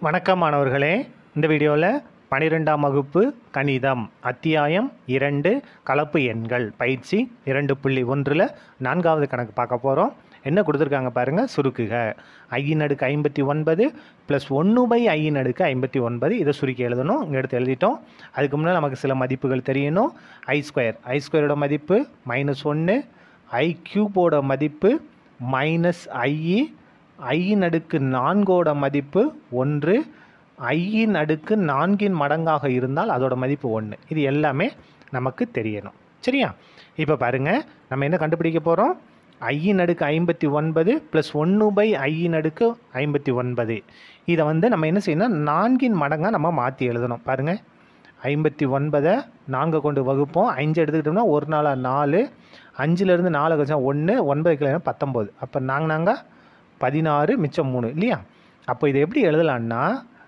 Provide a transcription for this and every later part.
வணக்கம் மாணவர்களே இந்த வீடியோவில் பனிரெண்டாம் வகுப்பு கணிதம் அத்தியாயம் இரண்டு கலப்பு எண்கள் பயிற்சி இரண்டு புள்ளி ஒன்றில் நான்காவது கணக்கு பார்க்க போகிறோம் என்ன கொடுத்துருக்காங்க பாருங்கள் சுருக்குக ஐயின் அடுக்கு ஐம்பத்தி ஒன்பது ப்ளஸ் ஒன்று பை ஐயின் அடுக்கு ஐம்பத்தி ஒன்பது இதை சுருக்கி எழுதணும் இங்கே எடுத்து எழுதிட்டோம் அதுக்கு முன்னாடி நமக்கு சில மதிப்புகள் தெரியணும் ஐ ஸ்கொயர் ஐ ஸ்கொயரோட மதிப்பு மைனஸ் ஒன்று ஐ க்யூபோட மதிப்பு மைனஸ் ஐஇ ஐயின் அடுக்கு நான்கோட மதிப்பு ஒன்று ஐயின் அடுக்கு நான்கின் மடங்காக இருந்தால் அதோட மதிப்பு ஒன்று இது எல்லாமே நமக்கு தெரியணும் சரியா இப்போ பாருங்கள் நம்ம என்ன கண்டுபிடிக்க போகிறோம் ஐயின் அடுக்கு ஐம்பத்தி ஒன்பது ப்ளஸ் ஒன்று பை ஐயின் அடுக்கு ஐம்பத்தி ஒன்பது இதை வந்து நம்ம என்ன செய்யணும் நான்கின் மடங்காக நம்ம மாற்றி எழுதணும் பாருங்கள் ஐம்பத்தி ஒன்பதை நான்கு கொண்டு வகுப்போம் அஞ்சு எடுத்துக்கிட்டோம்னா ஒரு நாளாக நாலு அஞ்சுலேருந்து நாலு கழிச்சா ஒன்று ஒன்பது கிலோ பத்தொம்போது அப்போ நாங்கள் நாங்கள் பதினாறு மிச்சம் மூணு இல்லையா அப்போ இதை எப்படி எழுதலான்னா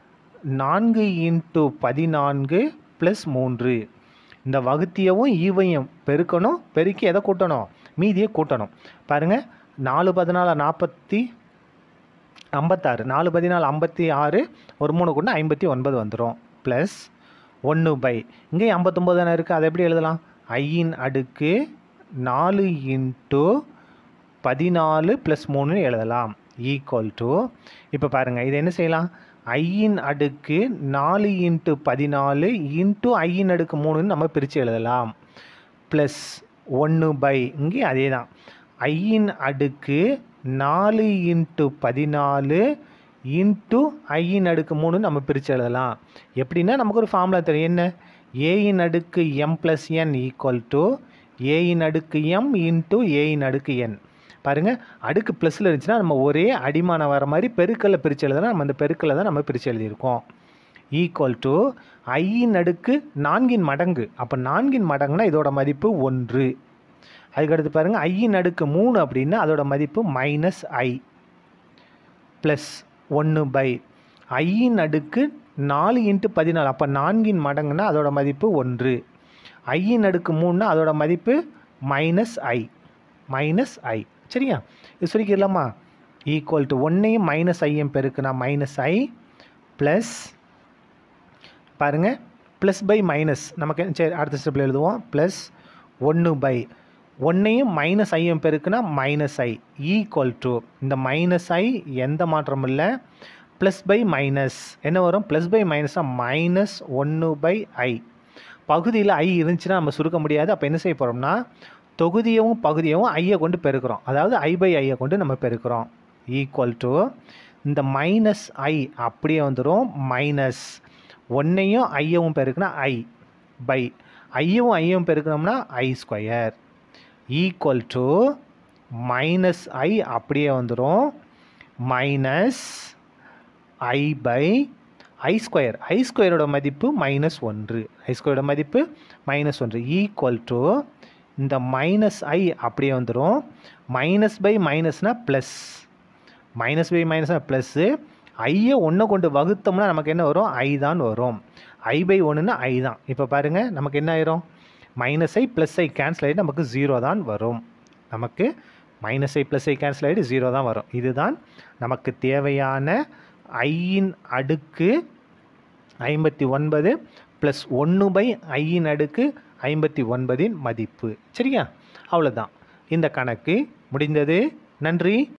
நான்கு இன்ட்டு பதினான்கு ப்ளஸ் மூன்று இந்த வகுத்தியவும் ஈவையும் பெருக்கணும் பெருக்கி எதை கூட்டணும் மீதியை கூட்டணும் பாருங்கள் நாலு பதினாலு நாற்பத்தி ஐம்பத்தாறு நாலு பதினாலு ஐம்பத்தி ஆறு ஒரு மூணு கொண்டு ஐம்பத்தி ஒன்பது வந்துடும் ப்ளஸ் ஒன்று பை இங்கே ஐம்பத்தொம்போது தானே இருக்குது அதை எப்படி எழுதலாம் ஐயின் அடுக்கு நாலு இன்ட்டு பதினாலு ப்ளஸ் மூணுன்னு எழுதலாம் ஈக்குவல் டு இப்போ பாருங்கள் இது என்ன செய்யலாம் ஐயின் அடுக்கு நாலு இன்ட்டு பதினாலு இன்ட்டு ஐயின் அடுக்கு மூணுன்னு நம்ம பிரித்து எழுதலாம் ப்ளஸ் ஒன்று பை இங்கே அதே தான் ஐயின் அடுக்கு நாலு இன்ட்டு பதினாலு இன்ட்டு ஐயின் அடுக்கு மூணு நம்ம பிரித்து எழுதலாம் எப்படின்னா நமக்கு ஒரு ஃபார்முலா தெரியும் என்ன ஏயின் அடுக்கு m plus n equal to ஏயின் அடுக்கு எம் இன்ட்டு ஏயின் அடுக்கு என் பாருங்கள் அடுக்கு ப்ளஸில் இருந்துச்சுன்னா நம்ம ஒரே அடிமானம் வர மாதிரி பெருக்கல்ல பிரித்து எழுதுனா நம்ம அந்த பெருக்கல்ல தான் நம்ம பிரித்து எழுதியிருக்கோம் ஈக்குவல் டு ஐயின் அடுக்கு நான்கின் மடங்கு அப்போ நான்கின் மடங்குனா இதோட மதிப்பு ஒன்று அதுக்கடுத்து பாருங்கள் ஐயின் அடுக்கு மூணு அப்படின்னா அதோட மதிப்பு மைனஸ் ஐ ப்ளஸ் ஒன்று பை ஐயின் அடுக்கு நாலு இன்ட்டு பதினாலு அப்போ நான்கின் மடங்குனா அதோட மதிப்பு ஒன்று ஐயின் அடுக்கு மூணுனா அதோட மதிப்பு மைனஸ் ஐ மைனஸ் ஐ சரியா இது சுருக்கிடலாமா ஈக்குவல் டு ஒன்னையும் மைனஸ் ஐயும் பெருக்குனா மைனஸ் ஐ ப்ளஸ் பாருங்கள் ப்ளஸ் பை மைனஸ் நமக்கு சரி அடுத்த ஸ்டெப்பில் எழுதுவோம் ப்ளஸ் ஒன்று பை ஒன்னையும் மைனஸ் ஐயும் பெருக்குனா மைனஸ் ஐ ஈக்குவல் டு இந்த மைனஸ் ஐ எந்த மாற்றமும் இல்லை ப்ளஸ் பை மைனஸ் என்ன வரும் ப்ளஸ் பை மைனஸ்னால் மைனஸ் ஒன்று பை ஐ பகுதியில் ஐ இருந்துச்சுன்னா நம்ம சுருக்க முடியாது அப்போ என்ன செய்ய போகிறோம்னா தொகுதியவும் பகுதியவும் ஐயை கொண்டு பெருக்கிறோம் அதாவது ஐ பை ஐயை கொண்டு நம்ம பெருக்கிறோம் ஈக்குவல் டு இந்த மைனஸ் ஐ அப்படியே வந்துடும் மைனஸ் ஒன்னையும் ஐயவும் பெருக்குனா ஐ பை ஐயவும் ஐயவும் பெருக்கணும்னா i square equal to minus i அப்படியே வந்துடும் minus i by i square i ஸ்கொயரோட மதிப்பு மைனஸ் ஒன்று ஐ ஸ்கொயரோட மதிப்பு மைனஸ் ஒன்று ஈக்குவல் டு இந்த மைனஸ் ஐ அப்படியே வந்துடும் மைனஸ் பை மைனஸ்னால் ப்ளஸ் மைனஸ் பை மைனஸ்னால் ப்ளஸ்ஸு ஐயை ஒன்றை கொண்டு வகுத்தோம்னா நமக்கு என்ன வரும் ஐ தான் வரும் ஐ பை ஒன்றுனா ஐ தான் இப்போ பாருங்கள் நமக்கு என்ன ஆயிரும் minus i plus i cancel ஆகிட்டு நமக்கு ஜீரோ தான் வரும் நமக்கு minus i plus i cancel ஆகிட்டு ஜீரோ தான் வரும் இதுதான் நமக்கு தேவையான ஐயின் அடுக்கு ஐம்பத்தி ஒன்பது ப்ளஸ் ஒன்று பை ஐயின் அடுக்கு ஐம்பத்தி ஒன்பதின் மதிப்பு சரியா அவ்வளோதான் இந்த கணக்கு முடிந்தது நன்றி